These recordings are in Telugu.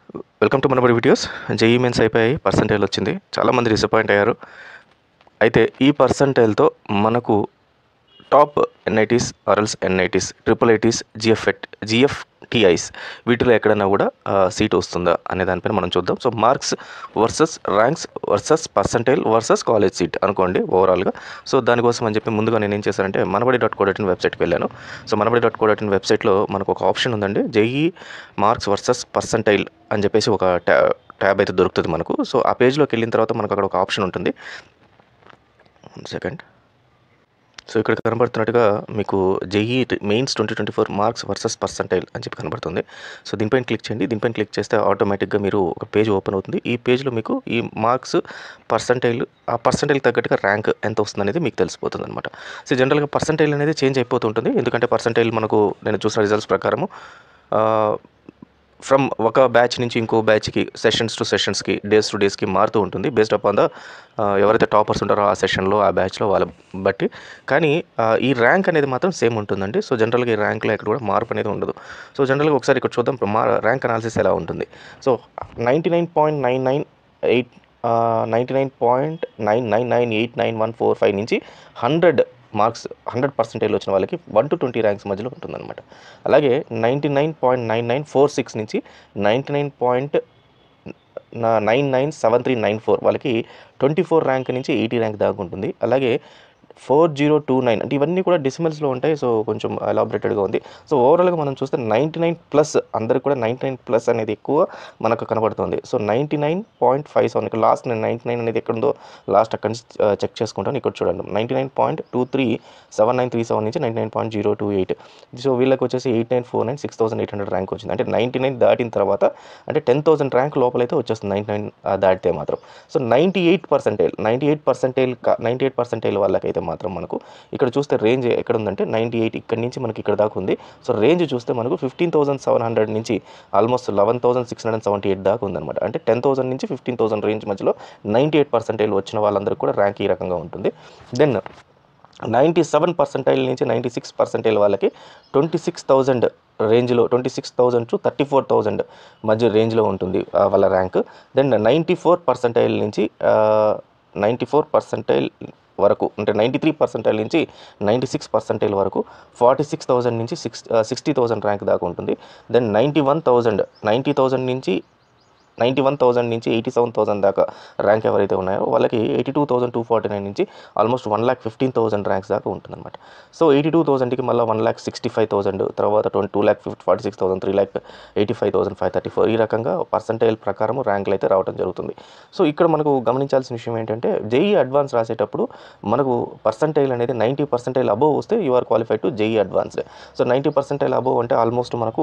welcome to Manabadi videos JEE mains అయిపోయాయి పర్సంటైల్ వచ్చింది చాలామంది డిసప్పాయింట్ అయ్యారు అయితే ఈ పర్సంటైల్తో మనకు టాప్ ఎన్ఐటీస్ ఆర్ఎల్స్ ఎన్ఐటీస్ ట్రిపుల్ ఐటీస్ జిఎఫ్ఎట్ జిఎఫ్టిఐస్ వీటిలో ఎక్కడైనా కూడా సీట్ వస్తుందా అనే దానిపైన మనం చూద్దాం so marks versus ranks versus percentile versus college seat అనుకోండి ఓవరాల్గా సో దానికోసం అని చెప్పి ముందుగా నేను ఏం చేశానంటే Manabadi dot co dot in వెబ్సైట్కి వెళ్ళాను so Manabadi dot co dot in వెబ్సైట్లో మనకు ఒక ఆప్షన్ ఉందండి జేఈ మార్క్స్ వర్సెస్ పర్సంటైల్ అని చెప్పేసి ఒక ట్యా ట్యాబ్ అయితే దొరుకుతుంది మనకు సో ఆ పేజ్లోకి వెళ్ళిన తర్వాత మనకు అక్కడ ఒక ఆప్షన్ ఉంటుంది సెకండ్ సో ఇక్కడ కనబడుతున్నట్టుగా మీకు JEE mains twenty twenty four marks versus percentile అని చెప్పి కనబడుతుంది సో దీనిపైన క్లిక్ చేయండి దీనిపైన క్లిక్ చేస్తే ఆటోమేటిక్గా మీరు ఒక పేజ్ ఓపెన్ అవుతుంది ఈ పేజ్లో మీకు ఈ మార్క్స్ పర్సంటైల్ ఆ పర్సంటైల్ తగ్గట్టుగా ర్యాంక్ ఎంత వస్తుంది అనేది మీకు తెలిసిపోతుంది అనమాట సో జనరల్గా పర్సంటైల్ అనేది చేంజ్ అయిపోతుంటుంది ఎందుకంటే పర్సంటైల్ మనకు నేను చూసిన రిజల్ట్స్ ప్రకారము ఫ్రమ్ ఒక బ్యాచ్ నుంచి ఇంకో బ్యాచ్కి సెషన్స్ టు సెషన్స్కి డేస్ టు డేస్కి మారుతూ ఉంటుంది బేస్డ్ అపాన్ ద ఎవరైతే టాపర్స్ ఉంటారో ఆ సెషన్లో ఆ బ్యాచ్లో వాళ్ళ బట్టి కానీ ఆ, ఈ ర్యాంక్ అనేది మాత్రం సేమ్ ఉంటుందండి సో జనరల్గా ఈ ర్యాంక్లో ఎక్కడ కూడా మార్పు అనేది ఉండదు సో జనరల్గా ఒకసారి ఇక్కడ చూద్దాం మా ర్యాంక్ అనాలిసిస్ ఎలా ఉంటుంది so ninety nine point nine nine eight ninety nine point nine nine nine eight nine one four five నుంచి హండ్రెడ్ మార్క్స్ హండ్రెడ్ పర్సెంటేజ్ వచ్చిన వాళ్ళకి వన్ టు ట్వంటీ ర్యాంక్స్ మధ్యలో ఉంటుందన్నమాట అలాగే ninety nine point nine nine four six నుంచి ninety nine point nine nine seven three nine four వాళ్ళకి ట్వంటీ ఫోర్ ర్యాంక్ నుంచి ఎయిటీ ర్యాంక్ దాకా ఉంటుంది అలాగే ఫోర్ జీరో టూ నైన్ అంటే ఇవన్నీ కూడా డెసిమల్స్లో ఉంటాయి సో కొంచెం ఎలాబరేటెడ్గా ఉంది సో ఓవరాల్గా మనం చూస్తే నైంటీ నైన్ ప్లస్ అందరికి కూడా నైంటీ నైన్ ప్లస్ అనేది ఎక్కువ మనకు కనబడుతుంది so ninety nine point five seven ఇక్కడ లాస్ట్ నేను నైంటీ నైన్ అనేది ఎక్కడ ఉందో లాస్ట్ అక్కడి నుంచి చెక్ చేసుకుంటాను ఇక్కడ చూడండి ninety nine point two three seven nine three seven నుంచి ninety nine point zero two eight so వీళ్ళకి వచ్చేసి eight nine four nine six thousand eight hundred rank వచ్చింది అంటే నైంటీ నైన్ దాటిన తర్వాత అంటే టెన్ థౌసండ్ ర్యాంక్ లోపలైతే వచ్చేస్తుంది నైంటీ నైన్ దాటితే మాత్రం so ninety eight percentage ninety eight percentage ninety eight percentage వాళ్ళకైతే మాత్రం మనకు ఇక్కడ చూస్తే రేంజ్ ఎక్కడ ఉందంటే నైంటీ ఎయిట్ ఇక్కడ నుంచి మనకి ఇక్కడ దాకా ఉంది సో రేంజ్ చూస్తే మనకు ఫిఫ్టీన్ థౌసండ్ సెవెన్ హండ్రెడ్ నుంచి almost eleven thousand six hundred seventy eight దాకా ఉందన్నమాట అంటే టెన్ థౌసండ్ నుంచి ఫిఫ్టీన్ థౌసండ్ రేంజ్ మధ్యలో నైంటీ ఎయిట్ పర్సెంటేజ్ వచ్చిన వాళ్ళందరికీ కూడా ర్యాంక్ ఈ రకంగా ఉంటుంది దెన్ నైంటీ సెవెన్ పర్సెంటైల్ నుంచి నైంటీ సిక్స్ పర్సెంటైల్ వాళ్ళకి ట్వంటీ సిక్స్ థౌజండ్ రేంజ్లో twenty six thousand to thirty four thousand మధ్య రేంజ్లో ఉంటుంది ఆ, వాళ్ళ rank then ninety four percentile నుంచి నైంటీ ఫోర్ పర్సెంటైల్ వరకు అంటే నైంటీ త్రీ పర్సెంటైల్ నుంచి నైంటీ సిక్స్ పర్సెంటైల్ వరకు ఫార్టీ సిక్స్ థౌజండ్ నుంచి సిక్స్ సిక్స్టీ థౌజండ్ ర్యాంక్ దాకా ఉంటుంది then ninety one thousand ninety thousand నుంచి నైంటీ వన్ థౌసండ్ నుంచి ఎయిటీ సెవెన్ థౌసండ్ దాకా ర్యాంక్ ఎవరైతే ఉన్నాయో వాళ్ళకి eighty two thousand two forty nine నుంచి almost one lakh fifteen thousand ranks దాకా ఉంటుందన్నమాట సో ఎయిటీ టూ థౌసండ్కి మళ్ళీ one lakh sixty five thousand తర్వాత twenty two lakh fifty forty six thousand three lakh eighty five thousand five thirty four ఈ రకంగా పర్సంటైల్ ప్రకారం ర్యాంకులు అయితే రావడం జరుగుతుంది సో ఇక్కడ మనకు గమనించాల్సిన విషయం ఏంటంటే జేఈ అడ్వాన్స్ రాసేటప్పుడు మనకు పర్సంటైల్ అనేది నైంటీ పర్సెంటైల్ అబోవ్ వస్తే you are qualified to JEE advanced so ninety percentile above అంటే ఆల్మోస్ట్ మనకు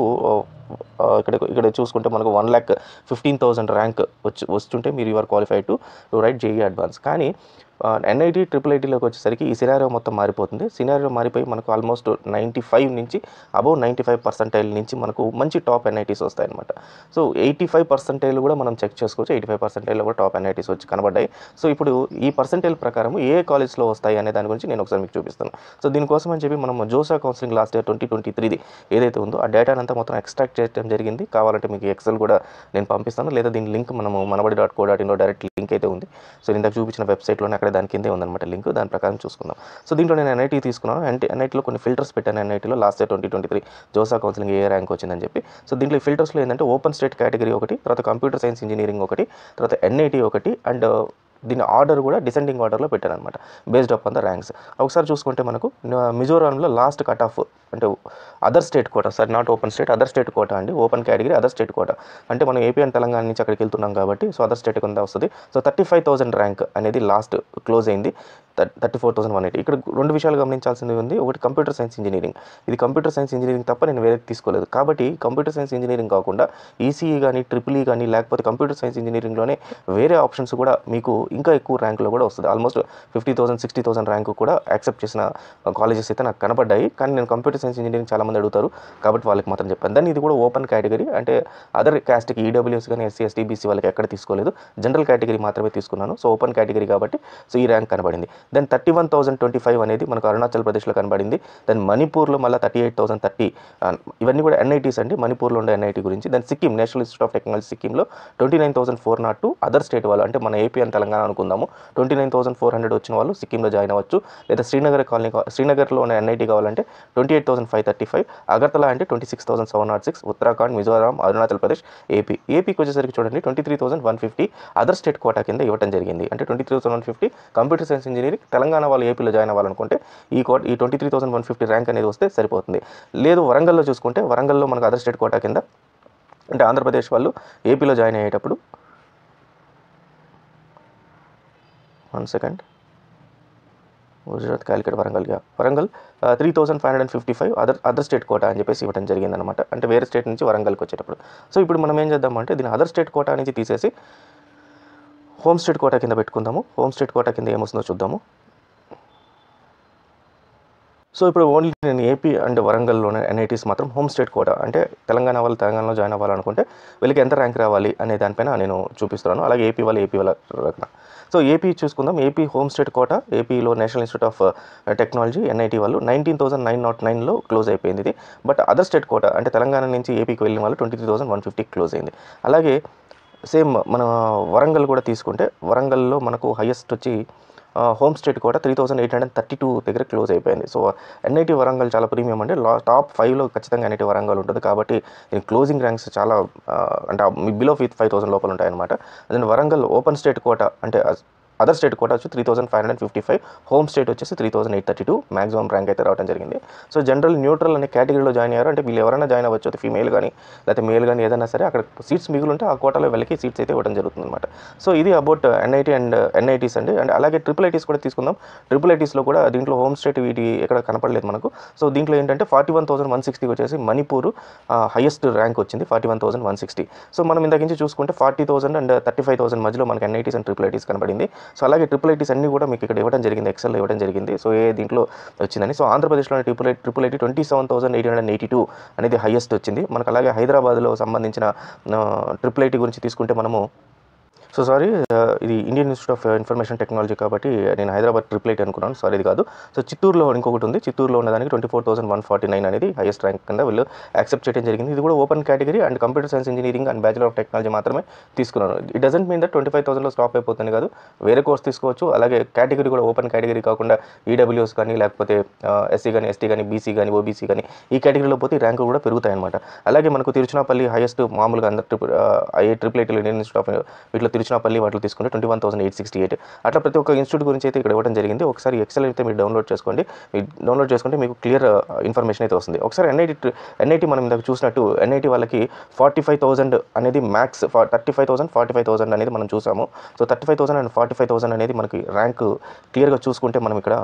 ఆ, ఇక్కడ ఇక్కడ చూసుకుంటే మనకు one lakh fifteen thousand rank వచ్చి వస్తుంటే మీరు you are qualified to to right JEE advance కానీ ఎన్ఐటి ట్రిపుల్ ఐటీలోకి వచ్చేసరికి ఈ సినారియో మొత్తం మారిపోతుంది సినారియో మారిపోయి మనకు ఆల్మోస్ట్ నైంటీ ఫైవ్ నుంచి అబౌవ్ నైంటీ ఫైవ్ పర్సెంటైల్ నుంచి మనకు మంచి టాప్ ఎన్ఐటీస్ వస్తాయన్నమాట సో ఎయిటీ ఫైవ్ పర్సెంటైల్ కూడా మనం చెక్ చేసుకోవచ్చు ఎయిటీ ఫైవ్ పర్సెంటైల్లో కూడా టాప్ ఎన్ఐటీస్ వచ్చి కనబడ్డాయి సో ఇప్పుడు ఈ పర్సెంటైల్ ప్రకారం ఏ కాలేజ్లో వస్తాయి అనే దాని గురించి నేను ఒకసారి మీకు చూపిస్తాను సో దీనికోసం అని చెప్పి మనం JoSAA counselling last year twenty twenty త్రీది ఏదైతే ఉందో ఆ డేటాను అంతా మొత్తం ఎక్స్ట్రాక్ట్ చేయడం జరిగింది కావాలంటే మీకు ఎక్సెల్ కూడా నేను పంపిస్తాను లేదా దీని లింక్ మనము మనబడి డాట్ కో డాట్ ఇన్లో డైరెక్ట్ లింక్ అయితే ఉంది సో నేను ఇందాక చూపించిన వెబ్సైట్లోనే అక్కడ దాని కిందే ఉందన్నమాట లింక్ దాని ప్రకారం చూసుకుందాం సో దీంట్లో నేను ఎన్ఐటీ తీసుకున్నాను ఎన్టీ ఎన్ఐటీలో కొన్ని ఫిల్టర్స్ పెట్టాను ఎన్ఐటీలో last year twenty twenty three JoSAA counselling ఏ ర్యాంక్ వచ్చిందని చెప్పి సో దీంట్లో ఈ ఫిల్టర్స్లో ఏంటంటే ఓపెన్ స్టేట్ కేటగిరీ ఒకటి తర్వాత కంప్యూటర్ సైన్స్ ఇంజనీరింగ్ ఒకటి తర్వాత ఎన్ఐటీ ఒకటి అండ్ దీని ఆర్డర్ కూడా డిసెండింగ్ ఆర్డర్లో పెట్టాను అనమాట based up on the ranks ఒకసారి చూసుకుంటే మనకు న- మిజోరాంలో లాస్ట్ కట్ ఆఫ్ అంటే other state quota sir not open state other state quota అండి open category other state quota అంటే మనం ఏపీ అండ్ తెలంగాణ నుంచి అక్కడికి వెళ్తున్నాం కాబట్టి సో అదర్ స్టేట్ కింద వస్తుంది so thirty five thousand rank అనేది లాస్ట్ క్లోజ్ అయింది thirty four thousand one eighty ఇక్కడ రెండు విషయాలు గమనించాల్సింది ఉంది ఒకటి కంప్యూటర్ సైన్స్ ఇంజనీరింగ్ ఇది కంప్యూటర్ సైన్స్ ఇంజనీరింగ్ తప్ప నేను వేరే తీసుకోలేదు కాబట్టి కంప్యూటర్ సైన్స్ ఇంజనీరింగ్ కాకుండా ఈసీఈ కానీ ట్రిపుల్ ఈ కానీ లేకపోతే కంప్యూటర్ సైన్స్ ఇంజనీరింగ్లోనే వేరే ఆప్షన్స్ కూడా మీకు ఇంకా ఎక్కువ ర్యాంకులో కూడా వస్తుంది almost fifty thousand sixty thousand rank కూడా యాక్సెప్ట్ చేసిన కాలేజెస్ అయితే నాకు కనపడ్డాయి కానీ నేను కంప్యూటర్ సైన్స్ ఇంజనీరింగ్ చాలామంది అడుగుతారు కాబట్టి వాళ్ళకి మాత్రం చెప్పాను దాన్ని ఇది కూడా ఓపెన్ కేటగిరీ అంటే అదర్ క్యాస్ట్కి ఈడబ్ల్యూఎస్ కానీ ఎస్సీ ఎస్టీ బీసీ వాళ్ళకి ఎక్కడ తీసుకోలేదు జనరల్ కేటగిరీ మాత్రమే తీసుకున్నాను సో ఓపెన్ కేటగిరీ కాబట్టి సో ఈ ర్యాంక్ కనబడింది then thirty one thousand twenty five అనేది మనకు అరుణాచల్ ప్రదేశ్లో కనబడింది దెన్ మణిపూర్లో మళ్ళీ థర్టీ ఎయిట్ థౌసండ్ థర్టీ ఇవన్నీ కూడా ఎన్ఐటీస్ అండి మణిపూర్లో ఉండే ఎన్ఐటీ గురించి then Sikkim National Institute of Technology సిక్కింలో twenty nine thousand four not two other state వాళ్ళు అంటే మన ఏపీ అండ్ తెలంగాణ అనుకుందాము twenty nine thousand four hundred వచ్చిన వాళ్ళు సిక్కింలో జాయిన్ అవ్వచ్చు లేదా శ్రీనగర్ కాలనీ కా- శ్రీనగర్లో ఉన్న ఎన్ఐటీ కావాలంటే twenty eight thousand five thirty five Agartala అంటే twenty six thousand seven not six Uttarakhand Mizoram Arunachal Pradesh AP ఏపీకి వచ్చేసరికి చూడండి twenty three thousand one fifty other state quota కింద ఇవ్వడం జరిగింది అంటే twenty three thousand one fifty computer science engineering Telangana వాళ్ళు ఏపీలో జాయిన్ అవ్వాలనుకుంటే ఈ కోట ఈ twenty three thousand one fifty rank అనేది వస్తే సరిపోతుంది లేదు వరంగల్లో చూసుకుంటే వరంగల్లో మనకు అదర్ స్టేట్ కోటా కింద అంటే ఆంధ్రప్రదేశ్ వాళ్ళు ఏపీలో జాయిన్ అయ్యేటప్పుడు one second Gujarat Calicut Warangal yeah Warangal three thousand five hundred fifty five other other state quota అని చెప్పేసి ఇవ్వడం జరిగిందనమాట అంటే వేరే స్టేట్ నుంచి వరంగల్కి వచ్చేటప్పుడు సో ఇప్పుడు మనం ఏం చేద్దామంటే దీని అదర్ స్టేట్ కోటా నుంచి తీసేసి హోమ్ స్టేట్ కోటా కింద పెట్టుకుందాము హోమ్ స్టేట్ కోటా కింద ఏమొస్తుందో చూద్దాము సో ఇప్పుడు ఓన్లీ నేను ఏపీ అండ్ వరంగల్లోనే ఎన్ఐటీస్ మాత్రం హోమ్ స్టేట్ కోటా అంటే తెలంగాణ వాళ్ళు తెలంగాణలో జాయిన్ అవ్వాలనుకుంటే వీళ్ళకి ఎంత ర్యాంక్ రావాలి అనే దానిపైన నేను చూపిస్తున్నాను అలాగే ఏపీ వాళ్ళు ఏపీ వాళ్ళ రకన సో ఏపీ చూసుకుందాం ఏపీ హోమ్ స్టేట్ కోటా ఏపీలో National Institute of Technology NIT వాళ్ళు నైన్టీన్ థౌసండ్ నైన్ నాట్ నైన్లో క్లోజ్ అయిపోయింది ఇది బట్ అదర్ స్టేట్ కోటా అంటే తెలంగాణ నుంచి ఏపీకి వెళ్ళిన వాళ్ళు twenty three thousand one fifty close అయింది అలాగే సేమ్ మన వరంగల్ కూడా తీసుకుంటే వరంగల్లో మనకు హైయెస్ట్ వచ్చి హోమ్ స్టేట్ కూడా three thousand eight hundred thirty two దగ్గర క్లోజ్ అయిపోయింది సో ఎన్ఐటి వరంగల్ చాలా ప్రీమియం అంటే లా టాప్ ఫైవ్లో ఖచ్చితంగా ఎన్ఐటి వరంగల్ ఉంటుంది కాబట్టి దీని క్లోజింగ్ ర్యాంక్స్ చాలా ఆ, అంటే బిలో ఫిఫ్ ఫైవ్ థౌసండ్ లోపల ఉంటాయన్నమాట అదే వరంగల్ ఓపెన్ స్టేట్ కోట అంటే అదర్ స్టేట్ కోట వచ్చి three thousand five hundred fifty five home state వచ్చేసి three thousand eight thirty two maximum rank అయితే రావడం జరిగింది సో జనరల్ న్యూట్రల్ అనే కేటగిరీలో జాయిన్ అయ్యారు అంటే వీళ్ళు ఎవరైనా జాయిన్ అవ్వచ్చు అది ఫీమేల్ కానీ లేకపోతే మేల్ కానీ ఏదైనా సరే అక్కడ సీట్స్ మిగులు ఉంటే ఆ కోటాలో వెళ్ళకి సీట్స్ అయితే ఇవ్వడం జరుగుతుంది అనమాట సో ఇది అబౌట్ ఎన్ఐటీ అండ్ ఎన్ఐటీస్ అండి అండ్ అలాగే ట్రిపుల్ ఐటీస్ కూడా తీసుకుందాం ట్రిపుల్ ఐటీస్లో కూడా దీంట్లో హోమ్ స్టేట్ వీటి ఎక్కడ కనపడలేదు మనకు సో దీంట్లో ఏంటంటే ఫార్టీ వన్ థౌసండ్ వన్ సిక్స్టీకి వచ్చేసి మణిపూర్ హైయెస్ట్ ర్యాంక్ వచ్చింది forty one thousand one sixty so మనం ఇందాక నుంచి చూసుకుంటే forty thousand and thirty five thousand మధ్యలో మనకి ఎన్ఐటీస్ అండ్ ట్రిపుల్ ఐటీస్ కనబడింది సో అలాగే ట్రిపుల్ ఐటీస్ అన్ని కూడా మీకు ఇక్కడ ఇవ్వడం జరిగింది ఎక్సెల్ ఇవ్వడం జరిగింది సో ఏ దీంట్లో వచ్చిందని సో ఆంధ్రప్రదేశ్లో triple IT triple IT twenty seven thousand eight hundred eighty two అనేది హైయెస్ట్ వచ్చింది మనకు అలాగే హైదరాబాద్లో సంబంధించిన ట్రిపుల్ ఐటీ గురించి తీసుకుంటే మనము సో సారీ ఇది Indian Institute of Information Technology కాబట్టి నేను హైదరాబాద్ ట్రిపుల్ ఎయిట్ అనుకున్నాను సారీ ఇది కాదు సో చిత్తూరులో ఇంకొకటి ఉంది చిత్తూరులో ఉన్నదానికి twenty four thousand one forty nine అనేది హైయెస్ట్ ర్యాంక్ కింద వీళ్ళు యాక్సెప్ట్ చేయడం జరిగింది ఇది కూడా open category and computer science engineering and bachelor of technology మాత్రమే తీసుకున్నాను it doesn't mean that twenty five థౌసండ్లో స్టాప్ అయిపోతుంది కాదు వేరే కోర్స్ తీసుకోవచ్చు అలాగే కేటగిరీ కూడా ఓపెన్ కేటగిరీ కాకుండా ఈడబ్ల్యూఎస్ కానీ లేకపోతే ఎస్సీ కానీ ఎస్టీ కానీ బీసీ కానీ ఓబీసీ కానీ ఈ కేటగిరీలో పోతే ఈ ర్యాంకు కూడా పెరుగుతాయి అనమాట అలాగే మనకు తిరుచునాపల్లి హైయెస్ట్ మామూలుగా అందరు ట్రిపుల్ ఐఏ ట్రిపుల్ ఐటీలో ఇండియన్ ఇన్స్టిట్యూట్ ఆఫ్ వీటిలో తిరుచునాపల్లి వాటిలో తీసుకుంటే twenty one thousand eight sixty eight అట్లా ప్రతి ఒక్క ఇన్స్టిట్యూట్ గురించి అయితే ఇక్కడ ఇవ్వడం జరిగింది ఒకసారి ఎక్సెల్ అయితే మీరు డౌన్లోడ్ చేసుకోండి మీరు డౌన్లోడ్ చేసుకుంటే మీకు క్లియర్ ఇన్ఫర్మేషన్ అయితే వస్తుంది ఒకసారి ఎన్ఐటి ఎన్ఐటి మనం ఇందాక చూసినట్టు ఎన్ఐటి వాళ్ళకి ఫార్టీ ఫైవ్ థౌసండ్ అనేది max thirty five thousand forty five thousand అనేది మనం చూసాము so thirty five thousand and forty five thousand అనేది మనకి ర్యాంక్ క్లియర్గా చూసుకుంటే మనం ఇక్కడ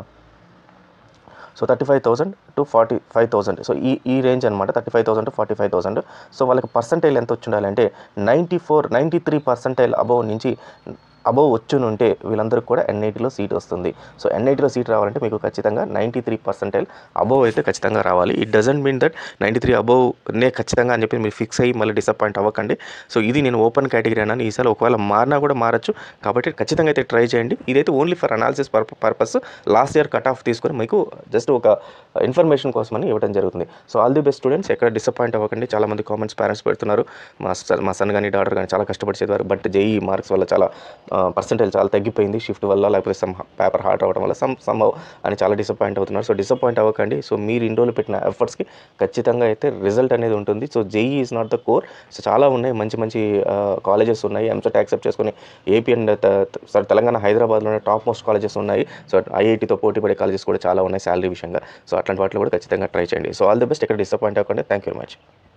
so thirty five thousand to forty five thousand so ఈ ఈ రేంజ్ అనమాట thirty five thousand to forty five thousand so వాళ్ళకి పర్సంటైల్ ఎంత వచ్చి ఉండాలంటే ninety four ninety three percentile above నుంచి అబవ్ వచ్చునుంటే వీళ్ళందరికీ కూడా ఎన్ఐటీలో సీట్ వస్తుంది సో ఎన్ఐటీలో సీట్ రావాలంటే మీకు ఖచ్చితంగా నైంటీ త్రీ పర్సెంటైల్ అబవ్ అయితే ఖచ్చితంగా రావాలి it doesn't mean that ninety three అబవ్నే ఖచ్చితంగా అని చెప్పి మీరు ఫిక్స్ అయ్యి మళ్ళీ డిసప్పాయింట్ అవ్వకండి సో ఇది నేను ఓపెన్ కేటగిరీ అన్నాను ఈసారి ఒకవేళ మారినా కూడా మారచ్చు కాబట్టి ఖచ్చితంగా అయితే ట్రై చేయండి ఇదైతే only for analysis purpose last year cut off తీసుకొని మీకు జస్ట్ ఒక ఇన్ఫర్మేషన్ కోసమని ఇవ్వడం జరుగుతుంది so all the best students ఎక్కడ డిసప్పాయింట్ అవ్వకండి చాలా మంది కామెంట్స్ పేరెంట్స్ పెడుతున్నారు మా సన్ మా సన్ కానీ డాటర్ కానీ చాలా కష్టపడి చదివారు బట్ జేఈ మార్క్స్ వల్ల చాలా పర్సెంటేజ్ చాలా తగ్గిపోయింది షిఫ్ట్ వల్ల లేకపోతే సమ్ పేపర్ హార్డ్ అవ్వడం వల్ల సమ్ సమ్ అని చాలా డిసప్పాయింట్ అవుతున్నారు సో డిసప్పాయింట్ అవ్వకండి సో మీరు ఇన్ని రోజులు పెట్టిన ఎఫర్ట్స్కి ఖచ్చితంగా అయితే రిజల్ట్ అనేది ఉంటుంది so JEE is not the core so చాలా ఉన్నాయి మంచి మంచి కాలేజెస్ ఉన్నాయి ఎంసెట్ యాక్సెప్ట్ చేసుకుని ఏపీ అండ్ సారీ తెలంగాణ హైదరాబాద్లోనే టాప్ మోస్ట్ కాలేజెస్ ఉన్నాయి సో ఐఐటీతో పోటీ పడే కాలేజెస్ కూడా చాలా ఉన్నాయి శాలరీ విషయంగా సో అట్లాంటి వాటిలో కూడా ఖచ్చితంగా ట్రై చేయండి సో ఆల్ ది బెస్ట్ ఇక్కడ డిసప్పాయింట్ అవ్వకండి థ్యాంక్ యూ వెరీ మచ్